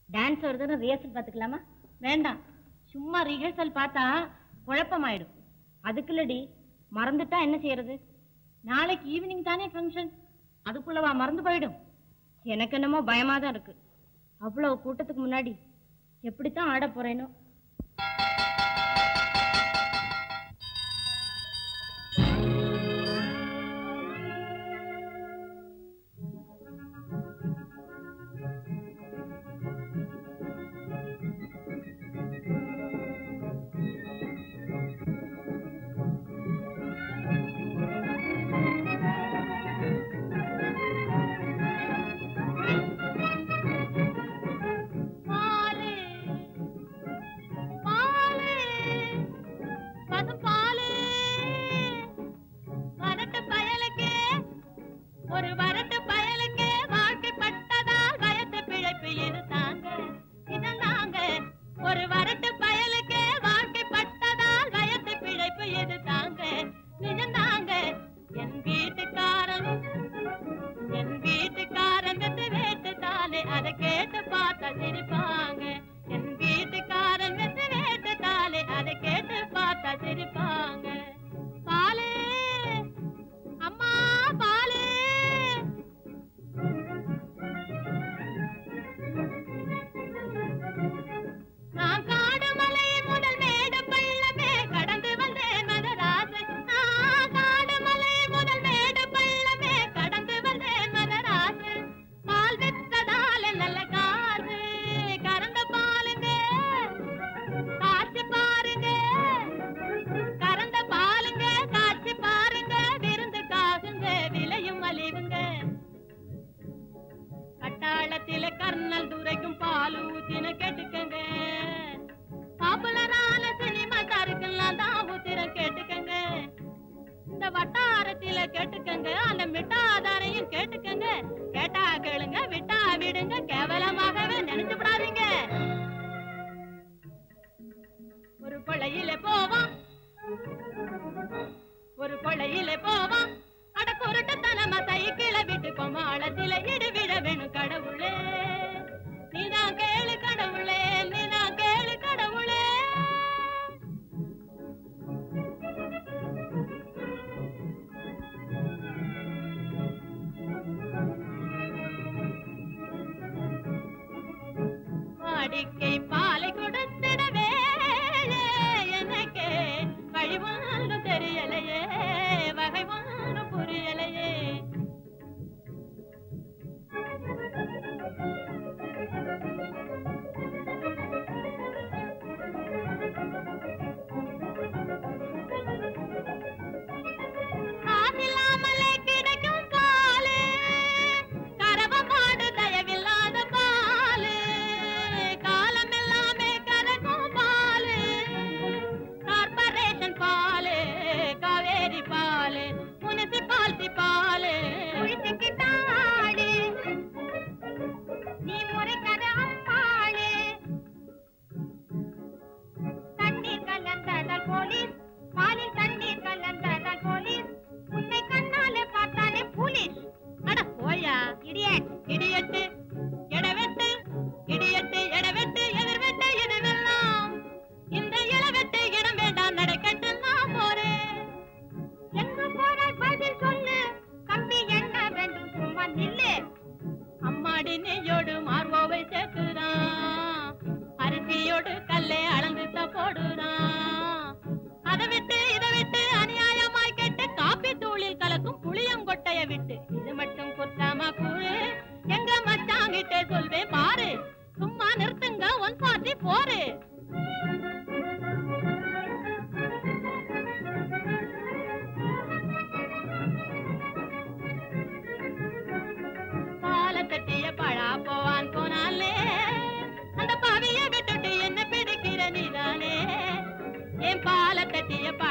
dance வருதுன்னு rehearsal பார்த்துக்கலாமா வேண்டாம் சும்மா ரிஹர்சல் பார்த்தா குழப்பமாயிடும் அதுக்குள்ளடி மறந்துட்டா என்ன செய்யறது நாளைக்கு ஈவினிங் தானே ஃபங்க்ஷன் அதுக்குள்ளவா மறந்து போயிடும் எனக்கு என்னமோ பயமா தான் இருக்கு அவ்வளவு கூட்டத்துக்கு முன்னாடி எப்படித்தான் ஆட போறேனோ பாலு பாலு பசும்பாலு வரட்டு பயலுக்கு ஒரு வரட்டு பயலுக்கு வாழ்க்கைப்பட்டதால் வயத்து பிழைப்பு இருந்தாங்க இருந்தாங்க ஒரு வரட்டு பயலுக்கு வாழ்க்கைப்பட்டதால் வயத்து பிழைப்பு இருந்தாங்க நிஜந்தாங்க என் வீட்டுக்காரன் என் வீட்டுக்காரன் வெத்து வேட்டுத்தாலே அதை கேட்டு பார்த்தா சிரிப்பாங்க என் வீட்டுக்காரன் வெத்து வேட்டுத்தாலே அதை கேட்டு பார்த்தா சிரிப்பாங்க பாலு அம்மா பாலு நான் காடு மலை முதல் மேடு பள்ளமே கடந்து வந்தேன் மதராசு நான் காடு மலை முதல் மேடு பள்ளமே கடந்து வந்தேன் மதராசு பால் வித்ததால நல்ல காசு கறந்த பாலுங்க காய்ச்சி பாருங்க கறந்த பாலுங்க காய்ச்சி பாருங்க விருந்து காசுங்க விலையும் மலிவுங்க கட்டாளத்தில கர்னல் துரைக்கும் பால் ஊத்தின கேட்டுக்கங்க பாப்புலரான சினிமா தாருக்கெல்லாம் தான் ஊத்திர கேட்டுக்கங்க இந்த வட்டாரத்தில கேட்டுக்கங்க அந்த மிட்டாதாரையும் கேட்டுக்கங்க கேட்டா கேளுங்க விட்டா விடுங்க கேவலமாகவே நினைச்சு விடாதீங்க ஒரு கொள்ளையில போவான் ஒரு கொள்ளையில போவான் அட குருட்டுத்தனமா சைக்கிள விட்டு கொமாளத்தில இடு விட வேணும் கடவுளே நீதான் கேளு கடவுளே நீதான் கேளு கடவுளே வாடிக்கை பாலை கொடுத்திடவே எனக்கு வழி ஒன்றும் தெரியலையே வகை ஒன்றும் புரியலையே காசில்லாமலே கிடைக்கும் பாலு கறவ மாடு தயவில்லாத பாலு காலம் எல்லாமே கறக்கும் பாலு கார்பரேஷன் பாலு காவேரி பாலு முனிசிபாலிட்டி பாலு குளிச்சுக்கிட்டாடு நீ முறைக்காத அம்பாளு தண்ணீர் கலந்ததால் போலீஸ் பாலில் தண்ணீர் கலந்ததால் போலீஸ் உன்னை கண்ணாலே பார்த்தாலே போலீஸ் அட போயா இடியட் இடியட்டு எடவெட்டு இடியட்டு எடவெட்டு எதிர்வெட்டு எதுவெல்லாம் இந்த இளவெட்டு இடம் வேண்டாம் நடக்கட்டு நான் போறேன் எங்க போறாய் பதில் சொல்லு கம்பி என்ன வேண்டும் சும்மா நில்லு அம்மாடி நெய்யோடு மார்போவை சேர்த்துறான் அரிசியோடு கல்லை அளந்து தான் போடுறான் அதை விட்டு இதை விட்டு அநியாயமாய் கேட்டு காப்பி தூளில் கலக்கும் புளியங்கொட்டைய விட்டு இது மட்டும் குத்தாம கூறு எங்க மச்சாங்கிட்டே சொல்வேன் பாரு சும்மா நிறுத்துங்க ஒன் பார்ட்டி போரு பால தட்டிய பழா போவான் போனாலே அந்த பாவிய விட்டுட்டு என்ன பிடிக்கிற நீதானே என் பால தட்டிய